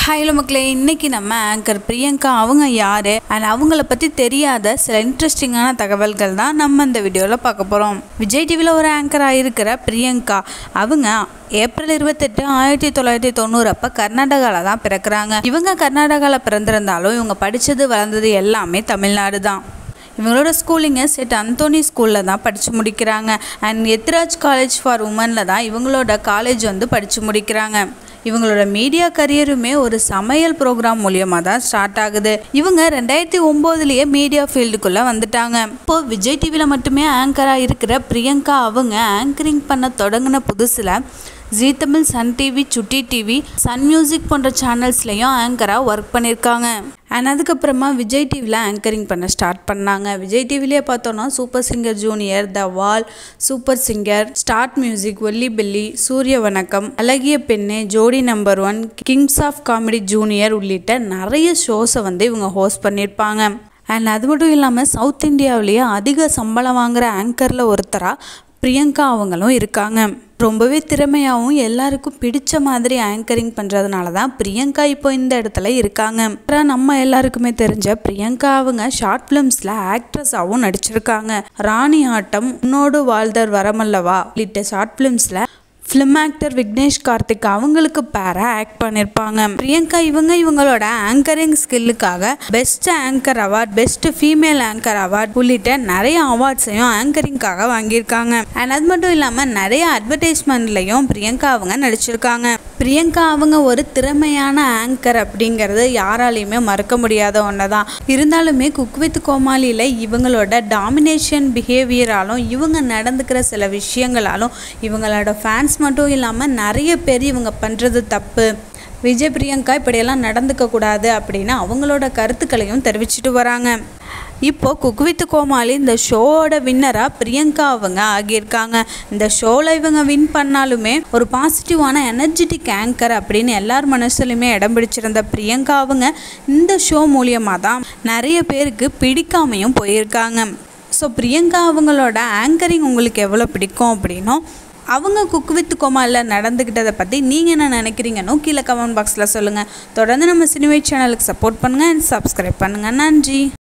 hello மக்களே இன்னைக்கு நம்ம ஆங்கர் பிரியங்கா அவங்க யார் அண்ட் அவங்கள பற்றி தெரியாத சில இன்ட்ரெஸ்டிங்கான தகவல்கள் தான் நம்ம இந்த வீடியோவில் பார்க்க போகிறோம் விஜய் டிவியில் ஒரு ஆங்கராக இருக்கிற பிரியங்கா அவங்க ஏப்ரல் இருபத்தெட்டு ஆயிரத்தி தொள்ளாயிரத்தி தொண்ணூறு அப்போ கர்நாடகாவில் தான் பிறக்கிறாங்க இவங்க கர்நாடகாவில் பிறந்திருந்தாலும் இவங்க படித்தது வளர்ந்தது எல்லாமே தமிழ்நாடு தான் இவங்களோட ஸ்கூலிங்க செட் அந்தோனி ஸ்கூலில் தான் படித்து முடிக்கிறாங்க அண்ட் எத்ராஜ் காலேஜ் ஃபார் உமனில் தான் இவங்களோட காலேஜ் வந்து படித்து முடிக்கிறாங்க இவங்களோட மீடியா கரியருமே ஒரு சமையல் ப்ரோக்ராம் மூலியமாக தான் ஸ்டார்ட் ஆகுது இவங்க ரெண்டாயிரத்தி ஒம்போதுலேயே மீடியா ஃபீல்டுக்குள்ளே வந்துட்டாங்க இப்போ விஜய் டிவியில் மட்டுமே ஆங்கராக இருக்கிற பிரியங்கா அவங்க ஆங்கரிங் பண்ண தொடங்கின புதுசில் Zee Tamil Sun TV Chutti TV Sun music போன்ற சேனல்ஸ்லேயும் ஆங்கராக ஒர்க் பண்ணியிருக்காங்க அண்ட் அதுக்கப்புறமா விஜய் டிவியில் ஆங்கரிங் பண்ண ஸ்டார்ட் பண்ணாங்க விஜய் டிவிலே பார்த்தோன்னா super singer junior the wall super singer start music ஒல்லி பெல்லி சூரிய வணக்கம் அழகிய பெண்ணே ஜோடி number one kings of comedy junior உள்ளிட்ட நிறைய ஷோஸை வந்து இவங்க ஹோஸ்ட் பண்ணியிருப்பாங்க அண்ட் அது மட்டும் இல்லாமல் சவுத் இந்தியாவிலேயே அதிக சம்பளம் வாங்குற ஆங்கரில் ஒருத்தராக பிரியங்கா அவங்களும் இருக்காங்க ரொம்பவே திறமையாகவும் எல்லாருக்கும் பிடிச்ச மாதிரி ஆங்கரிங் பண்ணுறதுனால தான் பிரியங்கா இப்போ இந்த இடத்துல இருக்காங்க அப்புறம் நம்ம எல்லாருக்குமே தெரிஞ்ச பிரியங்கா அவங்க ஷார்ட் ஃபிலிம்ஸில் ஆக்ட்ரஸாகவும் நடிச்சிருக்காங்க ராணி ஆட்டம் உன்னோடு வாழ்தர் வரமல்லவா உள்ளிட்ட ஷார்ட் ஃபிலிம்ஸில் ஃபிலிம் ஆக்டர் விக்னேஷ் கார்த்திக் அவங்களுக்கு பேரா ஆக்ட் பண்ணியிருப்பாங்க பிரியங்கா இவங்க இவங்களோட ஆங்கரிங் ஸ்கில்லுக்காக best anchor award best female anchor award உள்ளிட்ட நிறைய அவார்ட்ஸையும் ஆங்கரிங்காக வாங்கியிருக்காங்க அண்ட் அது மட்டும் இல்லாமல் நிறைய அட்வர்டைஸ்மெண்ட்லையும் பிரியங்கா அவங்க நடிச்சிருக்காங்க பிரியங்கா அவங்க ஒரு திறமையான ஆங்கர் அப்படிங்கிறது யாராலையுமே மறக்க முடியாத ஒன்று தான் இருந்தாலுமே குக் வித் கோமாளியில் இவங்களோட டாமினேஷன் பிஹேவியராலும் இவங்க நடந்துக்கிற சில விஷயங்களாலும் இவங்களோட ஃபேன்ஸ் மட்டும் இல்லாமல் நிறைய பேர் இவங்க பண்ணுறது தப்பு விஜய் பிரியங்கா இப்படியெல்லாம் நடந்துக்க கூடாது அப்படின்னு அவங்களோட கருத்துக்களையும் தெரிவிச்சிட்டு வராங்க இப்போ குக் வித் கோமாளி இந்த ஷோவோட வின்னராக பிரியங்கா அவங்க ஆகியிருக்காங்க இந்த ஷோவில் இவங்க வின் பண்ணாலுமே ஒரு பாசிட்டிவான எனர்ஜெட்டிக் ஆங்கர் அப்படின்னு எல்லார் மனசுலையுமே இடம் பிடிச்சிருந்த பிரியங்கா அவங்க இந்த ஷோ மூலியமாக தான் நிறைய பேருக்கு பிடிக்காமையும் போயிருக்காங்க ஸோ பிரியங்கா அவங்களோட ஆங்கரிங் உங்களுக்கு எவ்வளோ பிடிக்கும் அப்படின்னும் அவங்க குக் வித் கோமாலில் நடந்துக்கிட்டதை பற்றி நீங்கள் என்ன நினைக்கிறீங்கன்னு கீழே கமெண்ட் பாக்ஸில் சொல்லுங்கள் தொடர்ந்து நம்ம சினிமை சேனலுக்கு சப்போர்ட் பண்ணுங்கள் அண்ட் சப்ஸ்கிரைப் பண்ணுங்கள் நன்றி